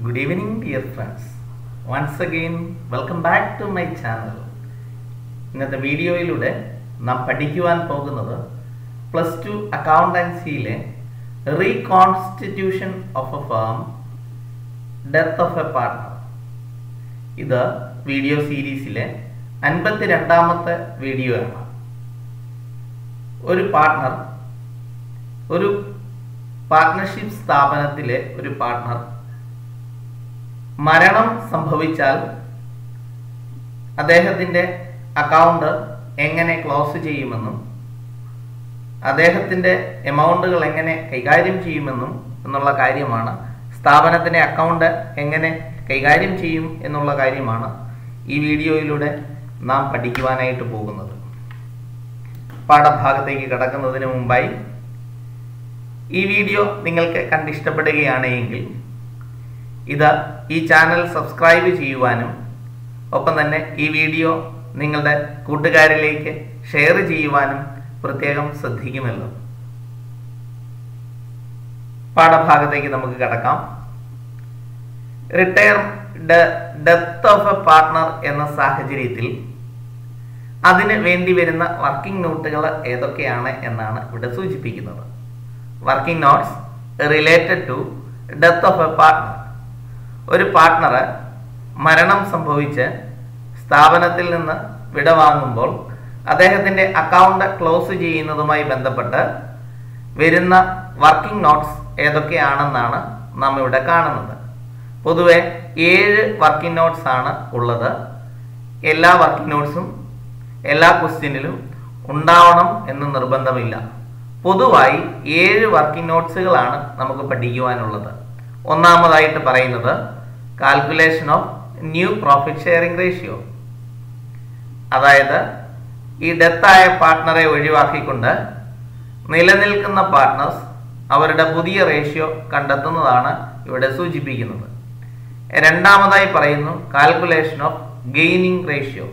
Good evening, dear friends. Once again, welcome back to my channel. ഇന്നത്തെ വീഡിയോയിലൂടെ നാം പഠിക്കുവാൻ പോകുന്നത് പ്ലസ് ടു അക്കൗണ്ടൻസിയിലെ reconstitution of a firm death of a partner ഇത് വീഡിയോ സീരീസിലെ അൻപത്തി രണ്ടാമത്തെ വീഡിയോ ആണ് ഒരു പാർട്ണർ ഒരു പാർട്ണർഷിപ്പ് സ്ഥാപനത്തിലെ ഒരു പാർട്ണർ മരണം സംഭവിച്ചാൽ അദ്ദേഹത്തിൻ്റെ അക്കൗണ്ട് എങ്ങനെ ക്ലോസ് ചെയ്യുമെന്നും അദ്ദേഹത്തിൻ്റെ എമൗണ്ടുകൾ എങ്ങനെ കൈകാര്യം ചെയ്യുമെന്നും എന്നുള്ള കാര്യമാണ് സ്ഥാപനത്തിൻ്റെ അക്കൗണ്ട് എങ്ങനെ കൈകാര്യം ചെയ്യും എന്നുള്ള കാര്യമാണ് ഈ വീഡിയോയിലൂടെ നാം പഠിക്കുവാനായിട്ട് പോകുന്നത് പാഠഭാഗത്തേക്ക് കടക്കുന്നതിന് മുമ്പായി ഈ വീഡിയോ നിങ്ങൾക്ക് കണ്ടിഷ്ടപ്പെടുകയാണെങ്കിൽ ഇത് ഈ ചാനൽ സബ്സ്ക്രൈബ് ചെയ്യുവാനും ഒപ്പം തന്നെ ഈ വീഡിയോ നിങ്ങളുടെ കൂട്ടുകാരിലേക്ക് ഷെയർ ചെയ്യുവാനും പ്രത്യേകം ശ്രദ്ധിക്കുമല്ലോ പാഠഭാഗത്തേക്ക് നമുക്ക് കടക്കാം retire death of a partner എന്ന സാഹചര്യത്തിൽ അതിന് വേണ്ടി വരുന്ന വർക്കിംഗ് നോട്ടുകൾ ഏതൊക്കെയാണ് എന്നാണ് ഇവിടെ സൂചിപ്പിക്കുന്നത് working notes related to death of a partner ഒരു പാർട്ട്ണർ മരണം സംഭവിച്ച് സ്ഥാപനത്തിൽ നിന്ന് വിടവാങ്ങുമ്പോൾ അദ്ദേഹത്തിൻ്റെ അക്കൗണ്ട് ക്ലോസ് ചെയ്യുന്നതുമായി ബന്ധപ്പെട്ട് വരുന്ന വർക്കിംഗ് നോട്ട്സ് ഏതൊക്കെയാണെന്നാണ് നാം ഇവിടെ കാണുന്നത് പൊതുവെ ഏഴ് വർക്കിംഗ് നോട്ട്സ് ആണ് ഉള്ളത് എല്ലാ വർക്കിംഗ് നോട്ട്സും എല്ലാ ക്വസ്റ്റ്യനിലും ഉണ്ടാവണം എന്ന് നിർബന്ധമില്ല പൊതുവായി ഏഴ് വർക്കിംഗ് നോട്ട്സുകളാണ് നമുക്ക് പഠിക്കുവാനുള്ളത് ഒന്നാമതായിട്ട് പറയുന്നത് calculation of new profit sharing ratio അതായത് ഈ ഡെത്തായ പാർട്ട്ണറെ ഒഴിവാക്കിക്കൊണ്ട് നിലനിൽക്കുന്ന പാർട്ട്നേഴ്സ് അവരുടെ പുതിയ റേഷ്യോ കണ്ടെത്തുന്നതാണ് ഇവിടെ സൂചിപ്പിക്കുന്നത് രണ്ടാമതായി പറയുന്നു കാൽക്കുലേഷൻ ഓഫ് ഗെയിനിങ് റേഷ്യോ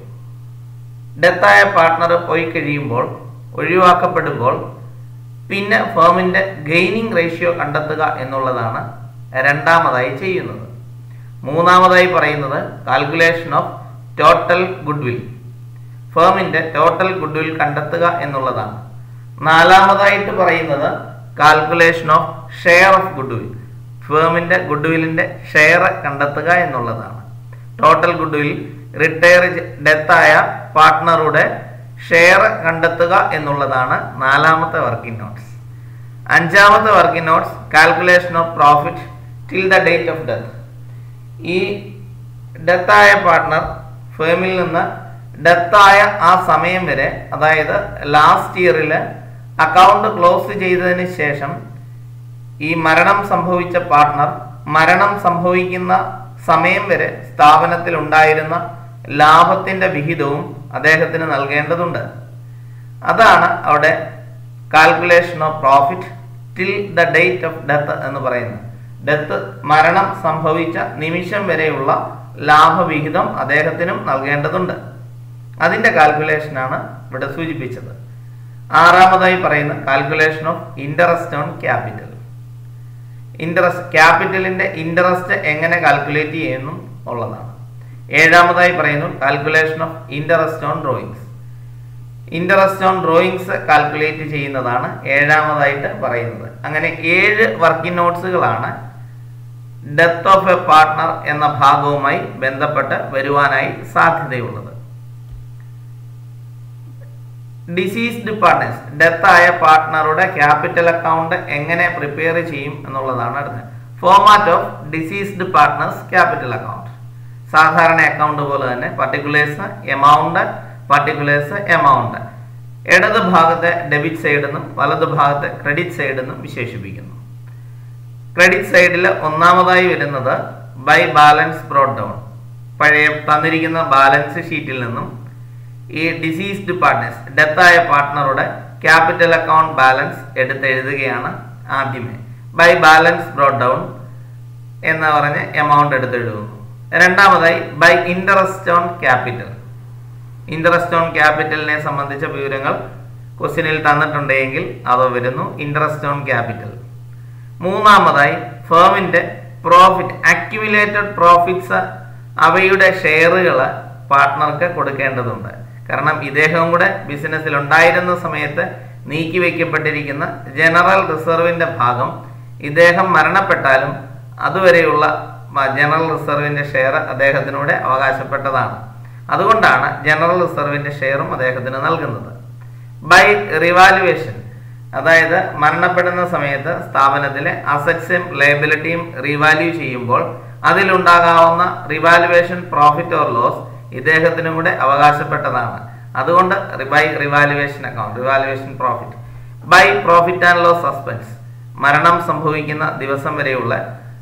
ഡെത്തായ പാർട്ട്ണർ പോയി കഴിയുമ്പോൾ ഒഴിവാക്കപ്പെടുമ്പോൾ പിന്നെ ഫേമിൻ്റെ ഗെയിനിങ് റേഷ്യോ കണ്ടെത്തുക എന്നുള്ളതാണ് രണ്ടാമതായി ചെയ്യുന്നത് മൂന്നാമതായി പറയുന്നത് കാൽക്കുലേഷൻ ഓഫ് ടോട്ടൽ ഗുഡ്വിൽ ഫേമിൻ്റെ ടോട്ടൽ ഗുഡ്വിൽ കണ്ടെത്തുക എന്നുള്ളതാണ് നാലാമതായിട്ട് പറയുന്നത് calculation of share of goodwill ഫേമിൻ്റെ ഗുഡ്വില്ലിൻ്റെ ഷെയർ കണ്ടെത്തുക എന്നുള്ളതാണ് ടോട്ടൽ ഗുഡ്വിൽ റിട്ടയർ ഡെത്തായ പാർട്ട്ണറുടെ ഷെയർ കണ്ടെത്തുക എന്നുള്ളതാണ് നാലാമത്തെ വർക്കിംഗ് നോട്ട്സ് അഞ്ചാമത്തെ working notes calculation of profit till the date of death ഈ ഡെത്തായ പാർട്ട്ണർ ഫേമിൽ നിന്ന് ഡെത്തായ ആ സമയം വരെ അതായത് ലാസ്റ്റ് ഇയറിൽ അക്കൗണ്ട് ക്ലോസ് ചെയ്തതിന് ശേഷം ഈ മരണം സംഭവിച്ച പാർട്ട്ണർ മരണം സംഭവിക്കുന്ന സമയം വരെ സ്ഥാപനത്തിൽ ഉണ്ടായിരുന്ന ലാഭത്തിന്റെ വിഹിതവും അദ്ദേഹത്തിന് നൽകേണ്ടതുണ്ട് അതാണ് അവിടെ calculation of profit till the date of death എന്ന് പറയുന്നത് ഡെത്ത് മരണം സംഭവിച്ച നിമിഷം വരെയുള്ള ലാഭവിഹിതം അദ്ദേഹത്തിനും നൽകേണ്ടതുണ്ട് അതിന്റെ കാൽക്കുലേഷനാണ് ഇവിടെ സൂചിപ്പിച്ചത് ആറാമതായി പറയുന്ന calculation of interest on capital interest ക്യാപിറ്റലിന്റെ ഇൻട്രസ്റ്റ് എങ്ങനെ കാൽക്കുലേറ്റ് ചെയ്യുന്നു ഉള്ളതാണ് ഏഴാമതായി പറയുന്നു calculation of interest on drawings interest on drawings calculate ചെയ്യുന്നതാണ് ഏഴാമതായിട്ട് പറയുന്നത് അങ്ങനെ ഏഴ് വർക്കിംഗ് നോട്ട്സുകളാണ് ഡെത്ത് ഓഫ് എ പാർട്ട്ണർ എന്ന ഭാഗവുമായി ബന്ധപ്പെട്ട് വരുവാനായി സാധ്യതയുള്ളത് ഡിസീസ്ഡ് പാർട്ട്നേഴ്സ് ഡെത്ത് ആയ പാർട്ട്ണറുടെ ക്യാപിറ്റൽ അക്കൗണ്ട് എങ്ങനെ പ്രിപ്പയർ ചെയ്യും എന്നുള്ളതാണ് അടുത്തത് format of deceased partners capital account സാധാരണ അക്കൗണ്ട് പോലെ തന്നെ പർട്ടിക്കുലേഴ്സ് എമൗണ്ട് പർട്ടിക്കുലേഴ്സ് എമൗണ്ട് ഇടത് ഭാഗത്തെ ഡെബിറ്റ് സൈഡ് എന്നും വലത് ഭാഗത്തെ ക്രെഡിറ്റ് സൈഡ് എന്നും വിശേഷിപ്പിക്കുന്നു ക്രെഡിറ്റ് സൈഡിൽ ഒന്നാമതായി വരുന്നത് ബൈ ബാലൻസ് ബ്രോഡ് ഡൗൺ പഴയ തന്നിരിക്കുന്ന ബാലൻസ് ഷീറ്റിൽ നിന്നും ഈ ഡിസീസ്ഡ് പാർട്ട്നേഴ്സ് ഡെത്തായ പാർട്ട്ണറുടെ ക്യാപിറ്റൽ അക്കൗണ്ട് ബാലൻസ് എടുത്തെഴുതുകയാണ് ആദ്യമേ ബൈ ബാലൻസ് ബ്രോഡ് ഡൗൺ എന്ന് പറഞ്ഞ് എമൗണ്ട് എടുത്തെഴുതുന്നു രണ്ടാമതായി by interest on capital interest on ക്യാപിറ്റലിനെ സംബന്ധിച്ച വിവരങ്ങൾ ക്വസ്റ്റ്യനിൽ തന്നിട്ടുണ്ടെങ്കിൽ അത് വരുന്നു ഇൻട്രസ്റ്റ് ഓൺ ക്യാപിറ്റൽ മൂന്നാമതായി ഫേമിന്റെ പ്രോഫിറ്റ് അക്യുമുലേറ്റഡ് പ്രോഫിറ്റ്സ് അവയുടെ ഷെയറുകൾ പാർട്ട്ണർക്ക് കൊടുക്കേണ്ടതുണ്ട് കാരണം ഇദ്ദേഹവും കൂടെ ബിസിനസ്സിൽ ഉണ്ടായിരുന്ന സമയത്ത് നീക്കി വയ്ക്കപ്പെട്ടിരിക്കുന്ന ജനറൽ റിസർവിന്റെ ഭാഗം ഇദ്ദേഹം മരണപ്പെട്ടാലും അതുവരെയുള്ള മ- ജനറൽ റിസർവിന്റെ ഷെയർ അദ്ദേഹത്തിനൂടെ അവകാശപ്പെട്ടതാണ് അതുകൊണ്ടാണ് ജനറൽ റിസർവിന്റെ ഷെയറും അദ്ദേഹത്തിന് നൽകുന്നത് ബൈ റിവാലുവേഷൻ അതായത് മരണപ്പെടുന്ന സമയത്ത് സ്ഥാപനത്തിലെ അസറ്റ്സും ലയബിലിറ്റിയും റിവാല്യൂ ചെയ്യുമ്പോൾ അതിലുണ്ടാകാവുന്ന റിവാലുവേഷൻ പ്രോഫിറ്റ് ഓർ ലോസ് ഇദ്ദേഹത്തിനും കൂടെ അവകാശപ്പെട്ടതാണ് അതുകൊണ്ട് by revaluation account revaluation profit by profit and loss suspense മരണം സംഭവിക്കുന്ന ദിവസം വരെയുള്ള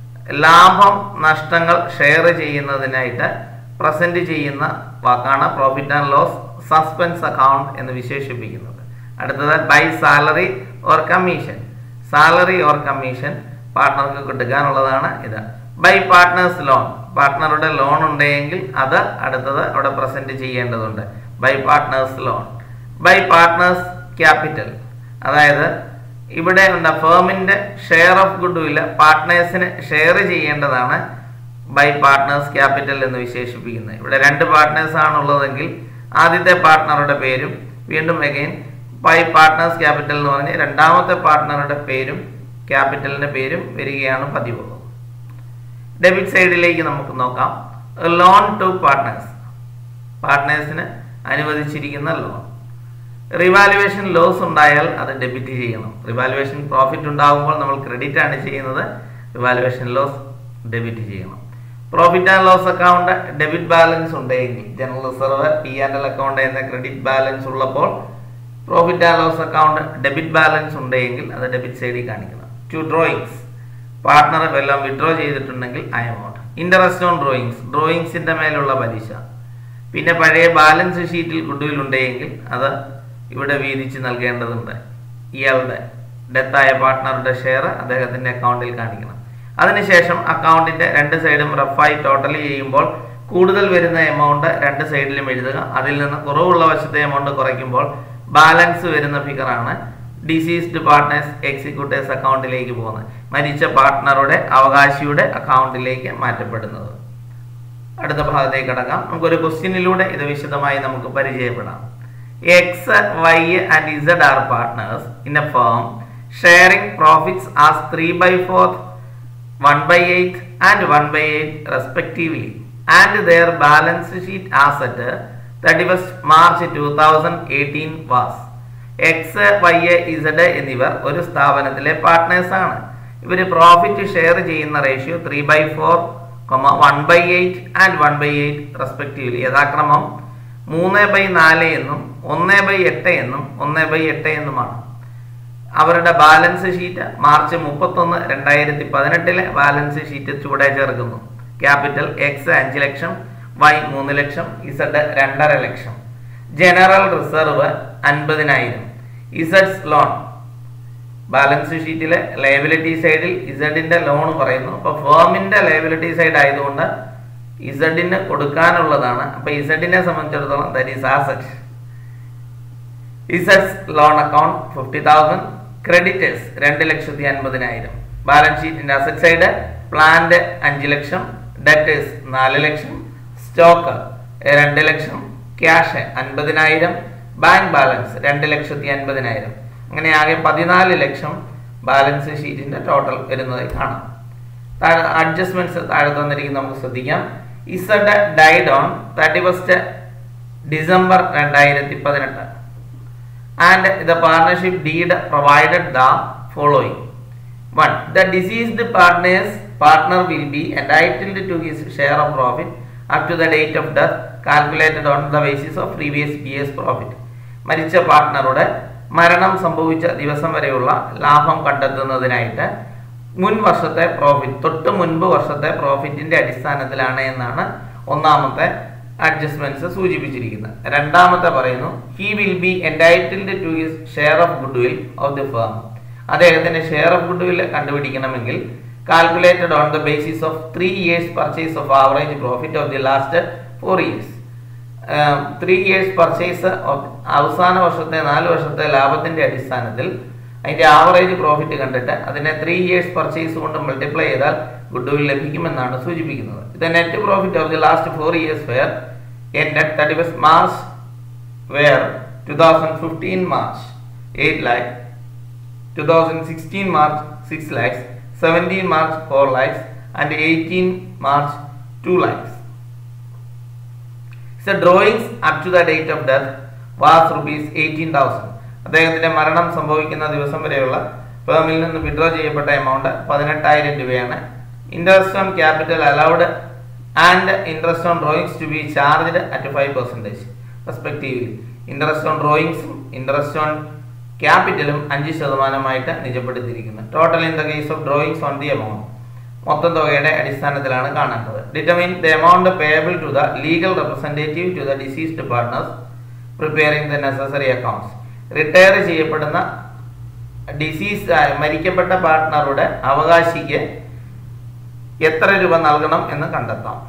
ലാഭം നഷ്ടങ്ങൾ ഷെയർ ചെയ്യുന്നതിനായിട്ട് പ്രസന്റ് ചെയ്യുന്ന വാക്കാണ് profit and loss suspense account എന്ന് വിശേഷിപ്പിക്കുന്നത് അടുത്തത് by salary or commission salary or commission പാർട്ട്ണർക്ക് കൊടുക്കാനുള്ളതാണ് ഇത് ബൈ പാർട്ട്നേഴ്സ് ലോൺ പാർട്ട്ണറുടെ ലോൺ ഉണ്ടെങ്കിൽ അത് അടുത്തത് അവിടെ പ്രസന്റ് ചെയ്യേണ്ടതുണ്ട് by partner's loan by partner's capital അതായത് ഇവിടെ ഉണ്ട് ഫേമിന്റെ ഷെയർ ഓഫ് ഗുഡ് വില്ല് പാർട്ട്നേഴ്സിന് ഷെയർ ചെയ്യേണ്ടതാണ് ബൈ പാർട്ട്നേഴ്സ് ക്യാപിറ്റൽ എന്ന് വിശേഷിപ്പിക്കുന്നത് ഇവിടെ രണ്ട് പാർട്ട്നേഴ്സ് ആണുള്ളതെങ്കിൽ ആദ്യത്തെ പാർട്ട്ണറുടെ പേരും വീണ്ടും അഗൈൻ ബൈ പാർട്ട്നേഴ്സ് ക്യാപിറ്റൽ എന്ന് പറഞ്ഞ് രണ്ടാമത്തെ പാർട്ട്ണറുടെ പേരും ക്യാപിറ്റലിന്റെ പേരും വരികയാണ് പതിവ് ഡെബിറ്റ് സൈഡിലേക്ക് നമുക്ക് നോക്കാം ലോൺ ടു പാർട്ട്നേഴ്സ് പാർട്ട്നേഴ്സിന് അനുവദിച്ചിരിക്കുന്ന ലോൺ റിവാലുവേഷൻ ലോസ് ഉണ്ടായാൽ അത് ഡെബിറ്റ് ചെയ്യണം റിവാലുവേഷൻ പ്രോഫിറ്റ് ഉണ്ടാകുമ്പോൾ നമ്മൾ ക്രെഡിറ്റ് ആണ് ചെയ്യുന്നത് റിവാലുവേഷൻ ലോസ് ഡെബിറ്റ് ചെയ്യണം profit and loss account debit balance ഉണ്ടെങ്കിൽ general reserve P and L account എന്ന ക്രെഡിറ്റ് ബാലൻസ് ഉള്ളപ്പോൾ profit and loss account debit balance ഉണ്ടെങ്കിൽ അത് ഡെബിറ്റ് സൈഡിൽ കാണിക്കണം ടു ഡ്രോയിങ്സ് പാർട്ട്ണർ എല്ലാം വിഡ്രോ ചെയ്തിട്ടുണ്ടെങ്കിൽ ആ എമൗണ്ട് ഇൻട്രസ്റ്റ് ഓൺ ഡ്രോയിങ്സ് ഡ്രോയിങ്സിന്റെ മേലുള്ള പലിശ പിന്നെ പഴയ ബാലൻസ് ഷീറ്റിൽ ഗുഡ്വിൽ ഉണ്ടെങ്കിൽ അത് ഇവിടെ വീതിച്ച് നൽകേണ്ടതുണ്ട് ഇയാളുടെ ഡെത്തായ പാർട്ട്ണറുടെ ഷെയർ അദ്ദേഹത്തിന്റെ അക്കൗണ്ടിൽ കാണിക്കണം അതിനുശേഷം അക്കൗണ്ടിന്റെ രണ്ട് സൈഡും റഫായി ടോട്ടൽ ചെയ്യുമ്പോൾ കൂടുതൽ വരുന്ന എമൗണ്ട് രണ്ട് സൈഡിലും എഴുതുക അതിൽ നിന്ന് കുറവുള്ള വശത്തെ എമൗണ്ട് കുറയ്ക്കുമ്പോൾ ബാലൻസ് വരുന്ന ഫിഗറാണ് ഡിസീസ്ഡ് പാർട്ട്നേഴ്സ് എക്സിക്യൂട്ടീവ്സ് അക്കൗണ്ടിലേക്ക് പോകുന്നത് മരിച്ച പാർട്ട്ണറുടെ അവകാശിയുടെ അക്കൗണ്ടിലേക്ക് മാറ്റപ്പെടുന്നത് അടുത്ത ഭാഗത്തേക്ക് കടക്കാം നമുക്കൊരു ക്വസ്റ്റ്യനിലൂടെ ഇത് വിശദമായി നമുക്ക് പരിചയപ്പെടാം X Y and Z are partners in a firm sharing profits as three by fourth one by eight and one by eight respectively and their balance sheet as at thirty first March two thousand eighteen was X Y Z എന്നിവർ ഒരു സ്ഥാപനത്തിലെ partners ആണ് ഇവർ profit share ചെയ്യുന്ന ratio three by four one by eight and one by eight respectively യഥാക്രമം മൂന്ന് by നാല് എന്നും ഒന്ന് ബൈ എട്ട് എന്നും ഒന്ന് ബൈ എട്ട് എന്നുമാണ് അവരുടെ ബാലൻസ് ഷീറ്റ് മാർച്ച് മുപ്പത്തൊന്ന് രണ്ടായിരത്തി പതിനെട്ടിലെ ബാലൻസ് ഷീറ്റ് ചൂടെ ചേർക്കുന്നു ക്യാപിറ്റൽ എക്സ് അഞ്ച് ലക്ഷം വൈ മൂന്ന് ലക്ഷം ഇസഡ് രണ്ടര ലക്ഷം ജനറൽ റിസർവ് അൻപതിനായിരം ഇസഡ്സ് ലോൺ ബാലൻസ് ഷീറ്റിലെ ലയബിലിറ്റി സൈഡിൽ ഇസഡിന്റെ ലോൺ പറയുന്നു അപ്പൊ ഫേമിന്റെ ലയബിലിറ്റി സൈഡ് ആയതുകൊണ്ട് ഇസഡിന് കൊടുക്കാനുള്ളതാണ് അപ്പൊ ഇസഡിനെ സംബന്ധിച്ചിടത്തോളം ദറ്റ് ഈസ് ആസറ്റ് ഇസഡ്സ് loan account fifty thousand creditors രണ്ട് ലക്ഷത്തി അൻപതിനായിരം ബാലൻസ് ഷീറ്റിന്റെ അസറ്റ് സൈഡ് പ്ലാന്റ് അഞ്ച് ലക്ഷം ഡെറ്റേഴ്സ് നാല് ലക്ഷം സ്റ്റോക്ക് രണ്ട് ലക്ഷം ക്യാഷ് അൻപതിനായിരം ബാങ്ക് ബാലൻസ് രണ്ട് ലക്ഷത്തി അൻപതിനായിരം അങ്ങനെ ആകെ പതിനാല് ലക്ഷം ബാലൻസ് ഷീറ്റിന്റെ ടോട്ടൽ വരുന്നതായി കാണാം താഴെ അഡ്ജസ്റ്റ്മെന്റ്സ് താഴെ തന്നിരിക്കുന്ന നമുക്ക് ശ്രദ്ധിക്കാം Z died on thirty first December രണ്ടായിരത്തി പതിനെട്ട് and the partnership deed provided the following one the deceased partner's partner will be entitled to his share of profit up to the date of death calculated on the basis of previous years profit മരിച്ച പാർട്ട്ണറുടെ മരണം സംഭവിച്ച ദിവസം വരെയുള്ള ലാഭം കണ്ടെത്തുന്നതിനായിട്ട് മുൻ വർഷത്തെ profit തൊട്ട് മുൻപ് വർഷത്തെ പ്രോഫിറ്റിന്റെ അടിസ്ഥാനത്തിലാണ് എന്നാണ് ഒന്നാമത്തെ അഡ്ജസ്റ്റ്മെന്റ്സ് സൂചിപ്പിച്ചിരിക്കുന്നത് രണ്ടാമത്തെ പറയുന്നു he will be entitled to his share of good will of the firm അദ്ദേഹത്തിന്റെ ഷെയർ ഓഫ് ഗുഡ് വിൽ കണ്ടുപിടിക്കണമെങ്കിൽ calculated on the basis of three years purchase of average profit of the last four years three years purchase അവസാന വർഷത്തെ നാല് വർഷത്തെ ലാഭത്തിന്റെ അടിസ്ഥാനത്തിൽ അതിന്റെ average profit കണ്ടിട്ട് അതിനെ ത്രീ ഇയേഴ്സ് പർച്ചേസ് കൊണ്ട് മൾട്ടിപ്ലൈ ചെയ്താൽ ഗുഡ് വിൽ ലഭിക്കുമെന്നാണ് സൂചിപ്പിക്കുന്നത് ഇത് net profit of the last four years were ended thirty first March were two thousand fifteen March eight lakh two thousand sixteen March six lakhs seventeen March four lakhs and eighteen March two lakhs So drawings up to the date of death was rupees 18,000. അദ്ദേഹത്തിന്റെ മരണം സംഭവിക്കുന്ന ദിവസം വരെയുള്ള ഫേമിൽ നിന്ന് withdraw ചെയ്യപ്പെട്ട amount പതിനെട്ടായിരം രൂപയാണ് interest on capital allowed and interest on drawings to be charged at five percentage respectively interest on ഡ്രോയിങ്സും ഇൻട്രസ്റ്റ് ഓൺ ക്യാപിറ്റലും അഞ്ച് ശതമാനമായിട്ട് നിജപ്പെടുത്തിയിരിക്കുന്നു total in the case of drawings on the amount മൊത്തം തുകയുടെ അടിസ്ഥാനത്തിലാണ് കാണേണ്ടത് determine the amount payable to the legal representative to the deceased partner's preparing the necessary accounts retire ചെയ്യപ്പെടുന്ന ഡിസീസ് മരിക്കപ്പെട്ട പാർട്ട്ണറുടെ അവകാശിക്ക് എത്ര രൂപ നൽകണം എന്ന് കണ്ടെത്താം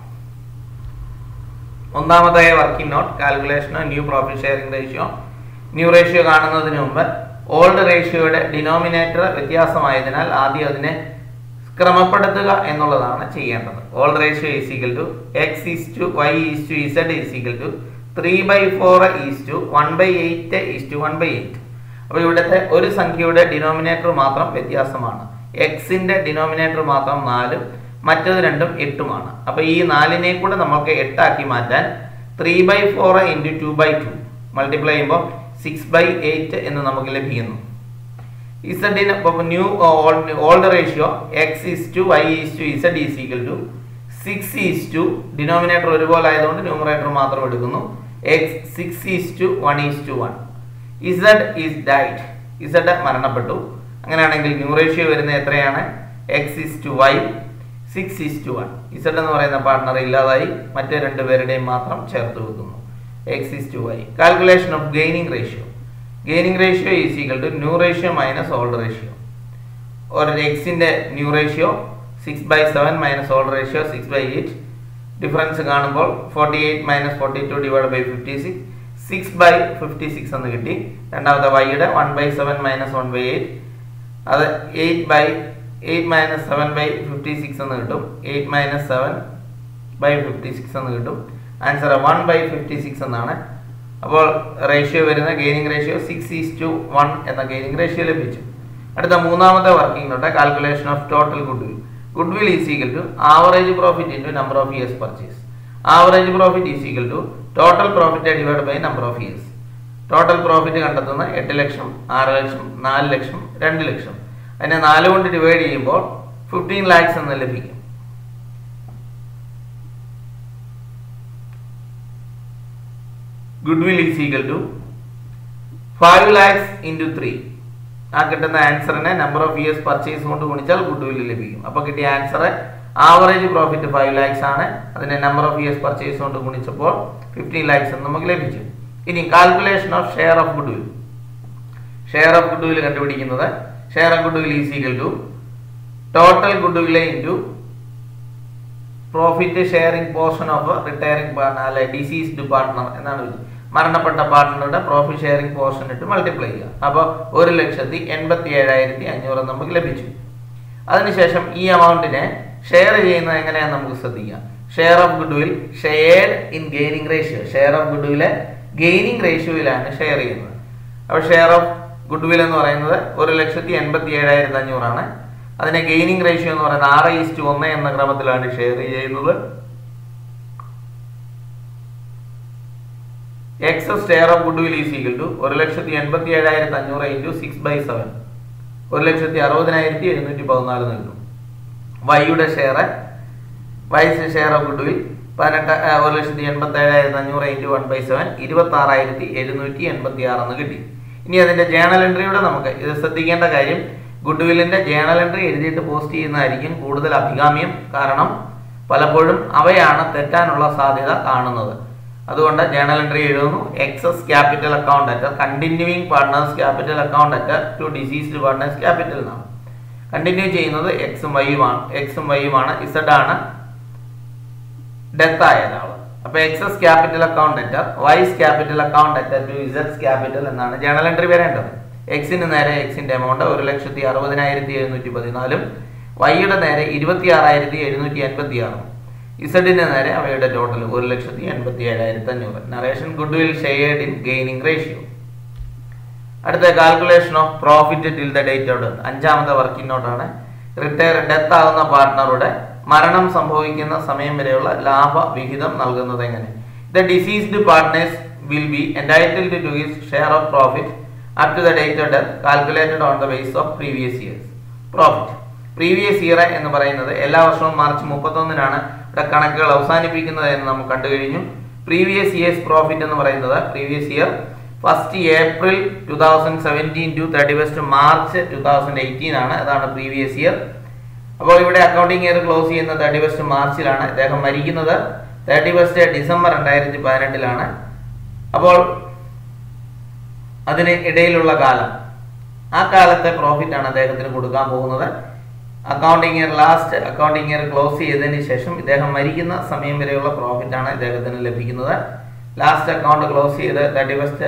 ഒന്നാമതായ വർക്കിംഗ് നോട്ട് കാൽക്കുലേഷനോ new profit sharing ratio new ratio കാണുന്നതിന് മുമ്പ് ഓൾഡ് റേഷ്യോയുടെ ഡിനോമിനേറ്റർ വ്യത്യാസമായതിനാൽ ആദ്യം അതിനെ ക്രമപ്പെടുത്തുക എന്നുള്ളതാണ് ചെയ്യേണ്ടത് old ratio is equal to X is to Y is to Z is equal to three by four is to one by eight is to one by eight അപ്പോൾ ഇവിടുത്തെ ഒരു സംഖ്യയുടെ ഡിനോമിനേറ്റർ മാത്രം വ്യത്യാസമാണ് എക്സിന്റെ ഡിനോമിനേറ്റർ മാത്രം നാലും മറ്റത് രണ്ടും എട്ടുമാണ് അപ്പോൾ ഈ നാലിനെ കൂടെ നമുക്ക് എട്ടാക്കി മാറ്റാൻ three by four into two by two multiply ചെയ്യുമ്പോൾ സിക്സ് ബൈ എയ്റ്റ് എന്ന് നമുക്ക് ലഭിക്കുന്നു ഇസഡിന് new old ratio X is to Y is to Z is equal to six is to denominator ഒരുപോലെ ആയതുകൊണ്ട് ന്യൂമറേറ്റർ മാത്രം എടുക്കുന്നു X six is to one is to one Z is died Z മരണപ്പെട്ടു അങ്ങനെയാണെങ്കിൽ ന്യൂ റേഷ്യോ വരുന്നത് എത്രയാണ് X is to Y six is to one Z എന്ന് പറയുന്ന പാർട്ട്ണർ ഇല്ലാതായി മറ്റേ രണ്ട് പേരുടെയും മാത്രം ചേർത്ത് വെക്കുന്നു X is to Y calculation of gaining ratio gaining ratio is equal to new ratio minus old ratio ഒരു എക്സിന്റെ new ratio six by seven minus old ratio six by eight difference കാണുമ്പോൾ forty eight minus forty two divide by fifty six six by fifty six എന്ന് കിട്ടി രണ്ടാമത്തെ വൈയുടെ one by seven minus one by eight അത് eight by eight minus seven by fifty six എന്ന് കിട്ടും eight minus seven by fifty six എന്ന് കിട്ടും answer one by fifty six എന്നാണ് അപ്പോൾ റേഷ്യോ വരുന്ന gaining ratio six is to one എന്ന gaining ratio ലഭിച്ചു അടുത്ത മൂന്നാമത്തെ working note calculation of total goodwill goodwill is equal to average profit into number of years purchase average profit is equal to total profit divide by number of years total profit കണ്ടെത്തുന്ന എട്ട് ലക്ഷം ആറ് ലക്ഷം നാല് ലക്ഷം രണ്ട് ലക്ഷം അതിനെ നാല് കൊണ്ട് divide ചെയ്യുമ്പോൾ fifteen lakhs എന്ന് ലഭിക്കും goodwill is equal to five lakhs into three ആ കിട്ടുന്ന ആൻസറിനെ നമ്പർ ഓഫ് ഇയേഴ്സ് പർച്ചേസ് കൊണ്ട് ഗുണിച്ചാൽ ഗുഡ് വിൽ ലഭിക്കും അപ്പോൾ കിട്ടിയ answer average profit five lakhs ആണ് അതിനെ നമ്പർ ഓഫ് ഇയേഴ്സ് പർച്ചേസ് കൊണ്ട് ഗുണിച്ചപ്പോൾ ഫിഫ്റ്റീൻ ലാക്സ് എന്ന് നമുക്ക് ലഭിച്ചു ഇനി calculation of share of good goodwill share of good goodwill കണ്ടുപിടിക്കുന്നത് share of good goodwill is equal to total goodwill into profit sharing portion of retiring partner അല്ലെ deceased partner എന്നാണ് വിളിച്ചത് മരണപ്പെട്ട പാർട്ണറുടെ പ്രോഫിറ്റ് ഷെയറിംഗ് പോർഷൻ ഇട്ട് multiply ചെയ്യുക അപ്പോൾ ഒരു ലക്ഷത്തി എൺപത്തി ഏഴായിരത്തി അഞ്ഞൂറ് നമുക്ക് ലഭിച്ചു അതിനുശേഷം ഈ എമൗണ്ടിനെ ഷെയർ ചെയ്യുന്നത് എങ്ങനെയാണെന്ന് നമുക്ക് ശ്രദ്ധിക്കാം share of good goodwill shared in gaining ratio share of goodwill gaining റേഷ്യോയിലാണ് ഷെയർ ചെയ്യുന്നത് അപ്പോൾ ഷെയർ ഓഫ് ഗുഡ് വിൽ എന്ന് പറയുന്നത് ഒരു ലക്ഷത്തി എൺപത്തി ഏഴായിരത്തി അഞ്ഞൂറാണ് അതിനെ ഗെയിനിങ് റേഷ്യോ എന്ന് പറയുന്നത് ആറ് ഈസ്റ്റ് ഒന്ന് എന്ന ക്രമത്തിലാണ് ഷെയർ ചെയ്യുന്നത് X's share of good goodwill is equal to ഒരു ലക്ഷത്തി എൺപത്തി ഏഴായിരത്തി അഞ്ഞൂറ് ഇൻറ്റു സിക്സ് ബൈ സെവൻ ഒരു ലക്ഷത്തി അറുപതിനായിരത്തി എഴുന്നൂറ്റി പതിനാല് കിട്ടും വൈയുടെ share wise share of good goodwill പതിനെട്ട് ഒരു ലക്ഷത്തി എൺപത്തി ഏഴായിരത്തി അഞ്ഞൂറ് ഇൻറ്റു വൺ ബൈ സെവൻ ഇരുപത്തി ആറായിരത്തി എഴുന്നൂറ്റി എൺപത്തി ആറ് എന്ന് കിട്ടി ഇനി അതിന്റെ ജേണൽ എൻട്രിയുടെ നമുക്ക് ഇത് ശ്രദ്ധിക്കേണ്ട കാര്യം ഗുഡ് വില്ലിന്റെ ജേണൽ എൻട്രി എഴുതിയിട്ട് പോസ്റ്റ് ചെയ്യുന്നതായിരിക്കും കൂടുതൽ അഭികാമ്യം കാരണം പലപ്പോഴും അവയാണ് തെറ്റാനുള്ള സാധ്യത കാണുന്നത് അതുകൊണ്ട് ജേണൽ എൻട്രി എഴുതുന്നു X's capital account at continuing partners capital account at to deceased partners capital എന്നാണ് കണ്ടിന്യൂ ചെയ്യുന്നത് എക്സും വൈയുമാണ് എക്സും വൈയുമാണ് ഇസഡ് ആണ് ഡെത്ത് ആയ ഒരാൾ അപ്പൊ X's capital account at Y's capital account at to ഇസഡ്സ് ക്യാപിറ്റൽ എന്നാണ് ജേണൽ എൻട്രി വരേണ്ടത് എക്സിന് നേരെ എക്സിന്റെ എമൗണ്ട് ഒരു ലക്ഷത്തി അറുപതിനായിരത്തി എഴുന്നൂറ്റി പതിനാലും വൈയുടെ നേരെ ഇരുപത്തി ആറായിരത്തി എഴുന്നൂറ്റി എൺപത്തി ആറും ഇസഡിന് നേരെ അവയുടെ ടോട്ടൽ ഒരു ലക്ഷത്തി എൺപത്തി ഏഴായിരത്തി അഞ്ഞൂറ് narration goodwill shared in gaining ratio അടുത്ത calculation of profit till the date of death അഞ്ചാമത്തെ വർക്കിംഗ് നോട്ടാണ് റിട്ടയർ ഡെത്ത് ആകുന്ന പാർട്ട്ണറുടെ മരണം സംഭവിക്കുന്ന സമയം വരെയുള്ള ലാഭ വിഹിതം നൽകുന്നത് എങ്ങനെ the deceased partners will be entitled to his share of profit up to the date of death calculated on the base of previous years profit previous year എന്ന് പറയുന്നത് എല്ലാ വർഷവും മാർച്ച് മുപ്പത്തൊന്നിനാണ് ഇവിടെ കണക്കുകൾ അവസാനിപ്പിക്കുന്നത് എന്ന് നമുക്ക് കണ്ടു കഴിഞ്ഞു പ്രീവിയസ് ഇയേഴ്സ് പ്രോഫിറ്റ് എന്ന് പറയുന്നത് previous year first April two thousand seventeen to thirty first March two thousand eighteen ആണ് അതാണ് പ്രീവിയസ് ഇയർ അപ്പോൾ ഇവിടെ അക്കൗണ്ടിങ് ഇയർ ക്ലോസ് ചെയ്യുന്ന തേർട്ടി ഫസ്റ്റ് മാർച്ചിലാണ് അദ്ദേഹം മരിക്കുന്നത് തേർട്ടി ഫസ്റ്റ് ഡിസംബർ രണ്ടായിരത്തി പതിനെട്ടിലാണ് അപ്പോൾ അതിന് ഇടയിലുള്ള കാലം ആ കാലത്തെ പ്രോഫിറ്റ് ആണ് അദ്ദേഹത്തിന് കൊടുക്കാൻ പോകുന്നത് accounting year last accounting year close ചെയ്തതിന് ശേഷം ഇദ്ദേഹം മരിക്കുന്ന സമയം വരെയുള്ള പ്രോഫിറ്റ് ആണ് ഇദ്ദേഹത്തിന് ലഭിക്കുന്നത് ലാസ്റ്റ് അക്കൗണ്ട് ക്ലോസ് ചെയ്ത് തേർട്ടി ഫസ്റ്റ്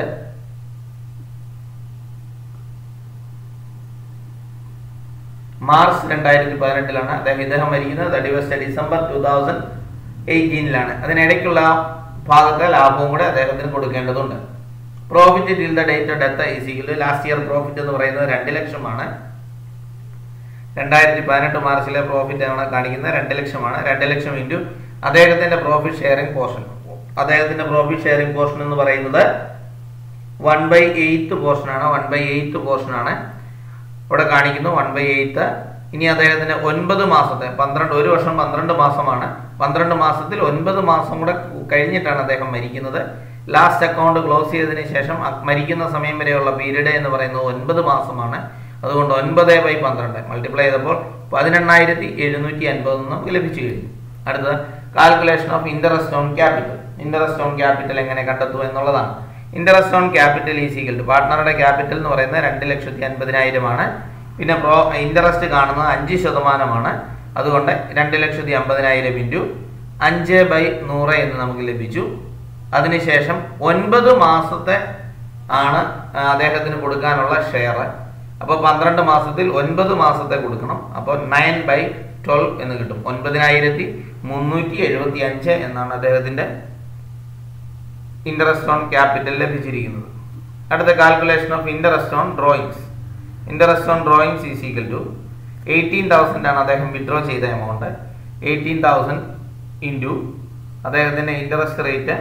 മാർച്ച് രണ്ടായിരത്തി പതിനെട്ടിലാണ് അദ്ദേഹം ഇദ്ദേഹം മരിക്കുന്നത് thirty first December two thousand എയ്റ്റീനിലാണ് അതിനിടയ്ക്കുള്ള ഭാഗത്തെ ലാഭവും കൂടെ അദ്ദേഹത്തിന് കൊടുക്കേണ്ടതുണ്ട് profit till the date of death ഈസിക്കൽ ലാസ്റ്റ് ഇയർ പ്രോഫിറ്റ് എന്ന് പറയുന്നത് രണ്ട് ലക്ഷമാണ് രണ്ടായിരത്തി പതിനെട്ട് മാർച്ചിലെ പ്രോഫിറ്റ് ആണ് കാണിക്കുന്നത് രണ്ട് ലക്ഷമാണ് രണ്ട് ലക്ഷം ഇൻറ്റു അദ്ദേഹത്തിന്റെ പ്രോഫിറ്റ് ഷെയറിംഗ് പോർഷൻ അദ്ദേഹത്തിന്റെ പ്രോഫിറ്റ് ഷെയറിംഗ് പോർഷൻ എന്ന് പറയുന്നത് വൺ ബൈ എയ്ത്ത് പോർഷൻ ആണ് വൺ ബൈ എയ്ത്ത് പോർഷൻ ആണ് ഇവിടെ കാണിക്കുന്നു വൺ ബൈ എയ്ത്ത് ഇനി അദ്ദേഹത്തിന് ഒൻപത് മാസത്തെ പന്ത്രണ്ട് ഒരു വർഷം പന്ത്രണ്ട് മാസമാണ് പന്ത്രണ്ട് മാസത്തിൽ ഒൻപത് മാസം കൂടെ കഴിഞ്ഞിട്ടാണ് അദ്ദേഹം മരിക്കുന്നത് ലാസ്റ്റ് അക്കൗണ്ട് ക്ലോസ് ചെയ്തതിന് ശേഷം അ- മരിക്കുന്ന സമയം വരെയുള്ള പീരീഡ് എന്ന് പറയുന്നത് ഒൻപത് മാസമാണ് അതുകൊണ്ട് ഒൻപത് ബൈ പന്ത്രണ്ട് മൾട്ടിപ്ലൈ ചെയ്തപ്പോൾ പതിനെണ്ണായിരത്തി എഴുന്നൂറ്റി അൻപത് നമുക്ക് ലഭിച്ചു കഴിഞ്ഞു അടുത്തത് calculation of interest on capital interest on capital എങ്ങനെ കണ്ടെത്തുക എന്നുള്ളതാണ് interest on capital is equal to പാർട്ട്ണറുടെ ക്യാപിറ്റൽ എന്ന് പറയുന്നത് രണ്ട് ലക്ഷത്തി അൻപതിനായിരമാണ് പിന്നെ പ്രോ ഇൻട്രസ്റ്റ് കാണുന്നത് അഞ്ച് ശതമാനമാണ് അതുകൊണ്ട് രണ്ട് ലക്ഷത്തി അമ്പതിനായിരം ഇൻറ്റു അഞ്ച് ബൈ നൂറ് എന്ന് നമുക്ക് ലഭിച്ചു അതിനുശേഷം ഒൻപത് മാസത്തെ ആണ് ആ, അദ്ദേഹത്തിന് കൊടുക്കാനുള്ള ഷെയർ അപ്പോൾ പന്ത്രണ്ട് മാസത്തിൽ ഒൻപത് മാസത്തെ കൊടുക്കണം അപ്പോൾ നയൻ ബൈ ട്വൽവ് എന്ന് കിട്ടും ഒൻപതിനായിരത്തി മുന്നൂറ്റി എഴുപത്തി അഞ്ച് എന്നാണ് അദ്ദേഹത്തിന്റെ ഇൻട്രസ്റ്റ് ഓൺ ക്യാപിറ്റൽ ലഭിച്ചിരിക്കുന്നത് അടുത്ത calculation of interest on drawings interest on drawings is equal to eighteen thousand ആണ് അദ്ദേഹം വിഡ്രോ ചെയ്ത എമൗണ്ട് എയ്റ്റീൻ തൗസൻഡ് ഇൻറ്റു അദ്ദേഹത്തിൻ്റെ interest rate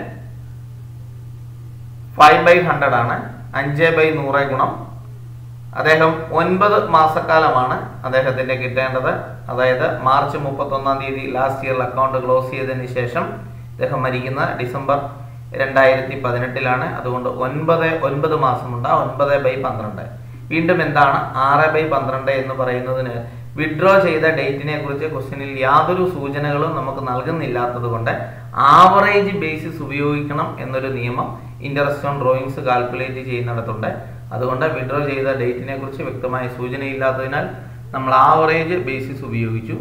five by hundred ആണ് അഞ്ച് ബൈ നൂറ് ഗുണം അദ്ദേഹം ഒൻപത് മാസക്കാലമാണ് അദ്ദേഹത്തിന്റെ കിട്ടേണ്ടത് അതായത് മാർച്ച് മുപ്പത്തൊന്നാം തീയതി ലാസ്റ്റ് ഇയർ അക്കൗണ്ട് ക്ലോസ് ചെയ്തതിന് ശേഷം അദ്ദേഹം മരിക്കുന്ന ഡിസംബർ രണ്ടായിരത്തി പതിനെട്ടിലാണ് അതുകൊണ്ട് ഒൻപത് ഒൻപത് മാസമുണ്ട് ആ ഒൻപത് ബൈ പന്ത്രണ്ട് വീണ്ടും എന്താണ് ആറ് ബൈ പന്ത്രണ്ട് എന്ന് പറയുന്നതിന് വിഡ്രോ ചെയ്ത ഡേറ്റിനെ കുറിച്ച് ക്വസ്റ്റ്യനിൽ യാതൊരു സൂചനകളും നമുക്ക് നൽകുന്നില്ലാത്തത് കൊണ്ട് ആവറേജ് ബേസിസ് ഉപയോഗിക്കണം എന്നൊരു നിയമം ഇൻട്രസ്റ്റ് ഓൺ ഡ്രോയിങ്സ് കാൽക്കുലേറ്റ് ചെയ്യുന്നിടത്തുണ്ട് അതുകൊണ്ട് വിഡ്രോ ചെയ്ത ഡേറ്റിനെ കുറിച്ച് വ്യക്തമായ സൂചനയില്ലാത്തതിനാൽ നമ്മൾ ആവറേജ് ബേസിസ് ഉപയോഗിച്ചു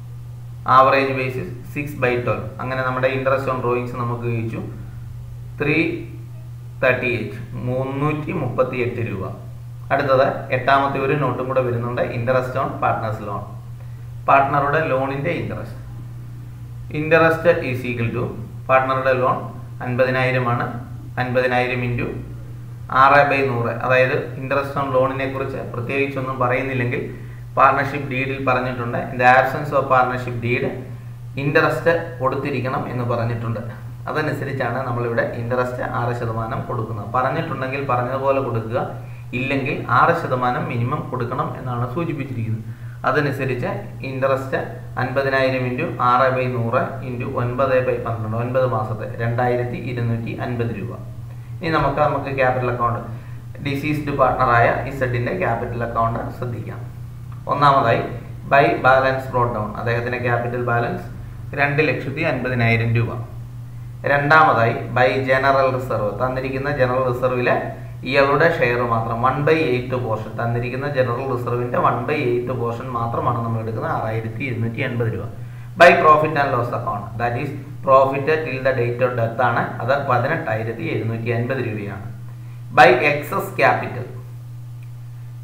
average basis six by twelve അങ്ങനെ നമ്മുടെ ഇൻട്രസ്റ്റ് ഓൺ ഡ്രോയിങ്സ് നമുക്ക് ഉപയോഗിച്ചു ത്രീ തേർട്ടി എയ്റ്റ് മുന്നൂറ്റി മുപ്പത്തി എട്ട് രൂപ അടുത്തത് എട്ടാമത്തെ ഒരു നോട്ടും കൂടെ വരുന്നുണ്ട് ഇൻട്രസ്റ്റ് ഓൺ പാർട്ട്നേഴ്സ് ലോൺ പാർട്ട്ണറുടെ ലോണിന്റെ interest interest is equal to പാർട്ട്ണറുടെ ലോൺ അൻപതിനായിരമാണ് അൻപതിനായിരം ഇൻറ്റു ആറ് ബൈ നൂറ് അതായത് ഇൻട്രസ്റ്റ് ഓൺ ലോണിനെ കുറിച്ച് പ്രത്യേകിച്ചൊന്നും പറയുന്നില്ലെങ്കിൽ പാർട്ണർഷിപ്പ് ഡീഡിൽ പറഞ്ഞിട്ടുണ്ട് in the absence of partnership deed interest കൊടുത്തിരിക്കണം എന്ന് പറഞ്ഞിട്ടുണ്ട് അതനുസരിച്ചാണ് നമ്മളിവിടെ ഇൻട്രസ്റ്റ് ആറ് ശതമാനം കൊടുക്കുന്നത് പറഞ്ഞിട്ടുണ്ടെങ്കിൽ പറഞ്ഞതുപോലെ കൊടുക്കുക ഇല്ലെങ്കിൽ ആറ് ശതമാനം മിനിമം കൊടുക്കണം എന്നാണ് സൂചിപ്പിച്ചിരിക്കുന്നത് അതനുസരിച്ച് ഇൻട്രസ്റ്റ് അൻപതിനായിരം ഇൻറ്റു ആറ് ബൈ നൂറ് ഇൻറ്റു ഒൻപത് ബൈ പന്ത്രണ്ട് ഒൻപത് മാസത്തെ രണ്ടായിരത്തി ഇരുന്നൂറ്റി അൻപത് രൂപ ഇനി നമുക്ക് നമുക്ക് ക്യാപിറ്റൽ അക്കൗണ്ട് ഡിസീസ്ഡ് പാർട്ണറായ ഇസഡിന്റെ ക്യാപിറ്റൽ അക്കൗണ്ട് ശ്രദ്ധിക്കാം ഒന്നാമതായി ബൈ ബാലൻസ് ബ്രോഡ് ഡൗൺ അദ്ദേഹത്തിന്റെ ക്യാപിറ്റൽ ബാലൻസ് രണ്ട് ലക്ഷത്തി അൻപതിനായിരം രൂപ രണ്ടാമതായി ബൈ ജനറൽ റിസർവ് തന്നിരിക്കുന്ന ജനറൽ റിസർവിലെ ഇയാളുടെ ഷെയർ മാത്രം വൺ ബൈ എയ്റ്റ് പോർഷൻ തന്നിരിക്കുന്ന ജനറൽ റിസർവിന്റെ വൺ ബൈ എയ്റ്റ് പോർഷൻ മാത്രമാണ് നമ്മൾ എടുക്കുന്നത് ആറായിരത്തി ഇരുന്നൂറ്റി എൺപത് രൂപ by profit and loss account that is profit till the date of death ആണ് അത് പതിനെട്ടായിരത്തി എഴുന്നൂറ്റി അൻപത് രൂപയാണ് ബൈ എക്സസ് ക്യാപിറ്റൽ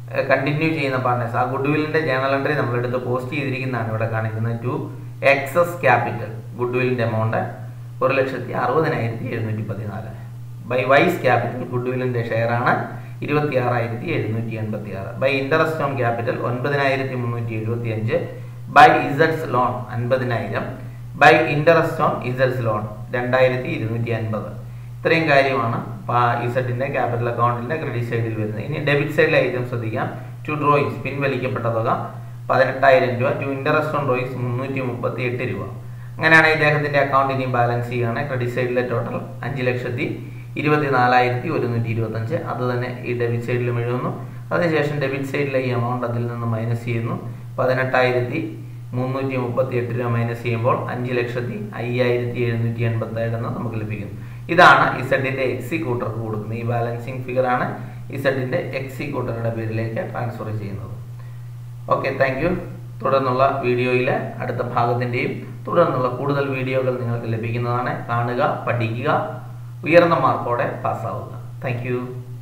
കണ്ടിന്യൂ ചെയ്യുന്ന പാർട്ട്നേഴ്സ് ആ ഗുഡ് വില്ലിന്റെ ജേണൽ എൻട്രി നമ്മളെടുത്ത് പോസ്റ്റ് ചെയ്തിരിക്കുന്നതാണ് ഇവിടെ കാണിക്കുന്നത് ടു എക്സസ് ക്യാപിറ്റൽ ഗുഡ് വില്ലിന്റെ എമൗണ്ട് ഒരു ലക്ഷത്തി അറുപതിനായിരത്തി എഴുന്നൂറ്റി പതിനാല് ബൈ വൈസ് ക്യാപിറ്റൽ ഗുഡ് വില്ലിന്റെ ഷെയർ ആണ് ഇരുപത്തി ആറായിരത്തി എഴുന്നൂറ്റി എൺപത്തി ആറ് ബൈ ഇൻട്രസ്റ്റ് ഓൺ ക്യാപിറ്റൽ ഒൻപതിനായിരത്തി മുന്നൂറ്റി എഴുപത്തി അഞ്ച് ബൈ ഇസഡ്സ് ലോൺ അൻപതിനായിരം ബൈ ഇൻട്രസ്റ്റ് ഓൺ ഇസഡ്സ് ലോൺ രണ്ടായിരത്തി ഇരുന്നൂറ്റി അൻപത് ഇത്രയും കാര്യമാണ് ഇസഡിന്റെ ക്യാപിറ്റൽ അക്കൗണ്ടിന്റെ ക്രെഡിറ്റ് സൈഡിൽ വരുന്നത് ഇനി ഡെബിറ്റ് സൈഡിലെ ഐറ്റം ശ്രദ്ധിക്കാം ടു ഡ്രോയിങ്സ് പിൻവലിക്കപ്പെട്ട തുക പതിനെട്ടായിരം രൂപ ടു ഇൻട്രസ്റ്റ് ഓൺ ഡ്രോയിങ്സ് മുന്നൂറ്റി മുപ്പത്തി എട്ട് രൂപ അങ്ങനെയാണ് ഇദ്ദേഹത്തിന്റെ അക്കൗണ്ട് ഇനി ബാലൻസ് ചെയ്യുകയാണ് ക്രെഡിറ്റ് സൈഡിലെ ടോട്ടൽ അഞ്ച് ലക്ഷത്തി ഇരുപത്തി നാലായിരത്തി ഒരുന്നൂറ്റി ഇരുപത്തി അഞ്ച് അത് തന്നെ ഈ ഡെബിറ്റ് സൈഡിലും എഴുതുന്നു അതിനുശേഷം ഡെബിറ്റ് സൈഡിലെ ഈ എമൗണ്ട് അതിൽ നിന്ന് മൈനസ് ചെയ്യുന്നു പതിനെട്ടായിരത്തി മുന്നൂറ്റി മുപ്പത്തി എട്ട് രൂപ മൈനസ് ചെയ്യുമ്പോൾ അഞ്ച് ലക്ഷത്തി അയ്യായിരത്തി എഴുന്നൂറ്റി എൺപത്തി ഏഴെന്ന് നമുക്ക് ലഭിക്കുന്നു ഇതാണ് ഇസഡിന്റെ എക്സിക്യൂട്ടർക്ക് കൊടുക്കുന്നത് ഈ ബാലൻസിങ് ഫിഗർ ആണ് ഇസഡിന്റെ എക്സിക്യൂട്ടറുടെ പേരിലേക്ക് ട്രാൻസ്ഫർ ചെയ്യുന്നത് ഓക്കെ താങ്ക് യു തുടർന്നുള്ള വീഡിയോയിലെ അടുത്ത ഭാഗത്തിൻ്റെയും തുടർന്നുള്ള കൂടുതൽ വീഡിയോകൾ നിങ്ങൾക്ക് ലഭിക്കുന്നതാണ് കാണുക പഠിക്കുക ഉയർന്ന മാർക്കോടെ പാസ്സാവുക താങ്ക് യു